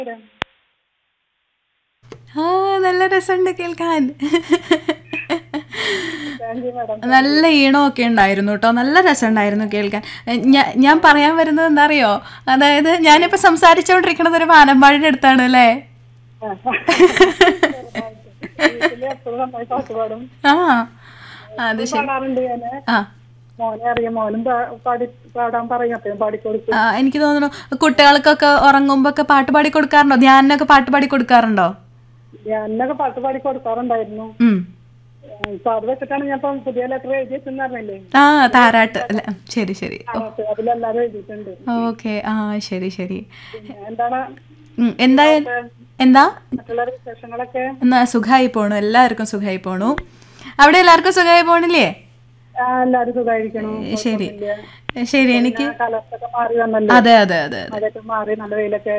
ആ നല്ല രസമുണ്ട് കേൾക്കാൻ താങ്ക് യു മാഡം നല്ല ഈണമൊക്കെ ഉണ്ടായിരുന്നു കേട്ടോ നല്ല രസമുണ്ടായിരുന്നു കേൾക്കാൻ ഞാ- ഞാൻ പറയാൻ വരുന്നത് എന്താ അറിയോ അതായത് ഞാനിപ്പോ സംസാരിച്ചുകൊണ്ടിരിക്കുന്നത് ഒരു വാനമ്പാടിയുടെ അടുത്താണ് അല്ലേ വീട്ടില് എപ്പോഴും നന്നായി പാട്ട് പാടും ആ അത് ശരി പാടാറുണ്ട് ഞാന് ആ മോനെ അറിയാം മോനും പാ- പാടി പാടാൻ പറയും അപ്പഴും പാടിക്കൊടുക്കും ആ, എനിക്ക് തോന്നുന്നു കുട്ടികൾക്കൊക്കെ ഉറങ്ങുമ്പോ ഒക്കെ പാട്ട് പാടി കൊടുക്കാറുണ്ടോ ധ്യാനൊക്കെ പാട്ട് പാടി കൊടുക്കാറുണ്ടോ ഞാനൊക്കെ പാട്ട് പാടി കൊടുക്കാറുണ്ടായിരുന്നു ഉം ഇപ്പൊ അത് വെച്ചിട്ടാണ് ഞാൻ ഇപ്പം പുതിയ ലെറ്റർ എഴുതി വെച്ചെന്ന് പറഞ്ഞില്ലേ ആ താരാട്ട് അല്ല ശരി ശരി അതിനകത്ത് അതിലെല്ലാരും എഴുതിയിട്ടുണ്ട് ഓക്കെ ആ ശരി ശരി പിന്നെ എന്താണ് ഉം, എന്തായാലും എന്താ മറ്റുള്ള വിശേഷങ്ങളൊക്കെ എന്നാ സുഖമായി പോണു എല്ലാവർക്കും സുഖമായി പോണു അവിടെ എല്ലാവർക്കും സുഖമായി പോണില്ലേ ആ, എല്ലാരും സുഖമായിരിക്കണം ശരി ശരി എനിക്ക് കാലാവസ്ഥ മാറി വന്നല്ലോ അതെ അതെ അതെ മഴയൊക്കെ മാറി നല്ല വെയിലൊക്കെ